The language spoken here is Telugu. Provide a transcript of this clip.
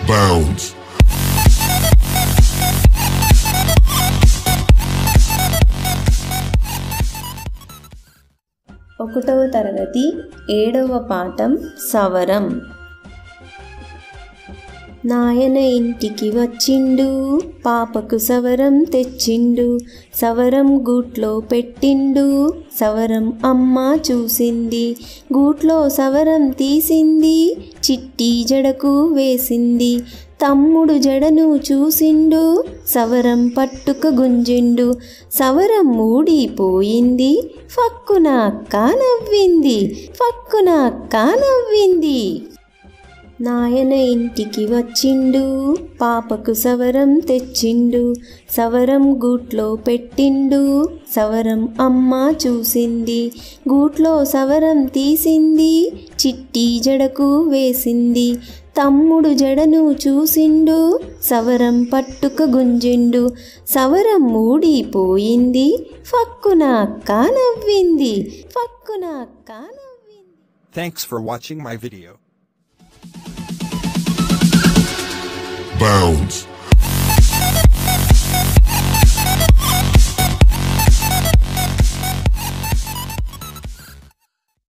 Bounce. ఒకటవ తరగతి ఏడవ పాఠం సవరం నాయన ఇంటికి వచ్చిండు పాపకు సవరం తెచ్చిండు సవరం గూట్లో పెట్టిండు సవరం అమ్మ చూసింది గూట్లో సవరం తీసింది చిట్టి జడకు వేసింది తమ్ముడు జడను చూసిండు సవరం పట్టుక గుంజిండు సవరం ఊడిపోయింది ఫక్కున అక్క నవ్వింది ఫక్కున అక్క నవ్వింది నాయన ఇంటికి వచ్చిండు పాపకు సవరం తెచ్చిండు సవరం గూట్లో పెట్టిండు సవరం అమ్మ చూసింది గూట్లో సవరం తీసింది చిట్టి జడకు వేసింది తమ్ముడు జడను చూసిండు సవరం పట్టుక గుంజిండు సవరం ఊడిపోయింది ఫక్కున అక్క నవ్వింది ఫక్కున అక్క నవ్వింది Thanks for watching my video. Bounce.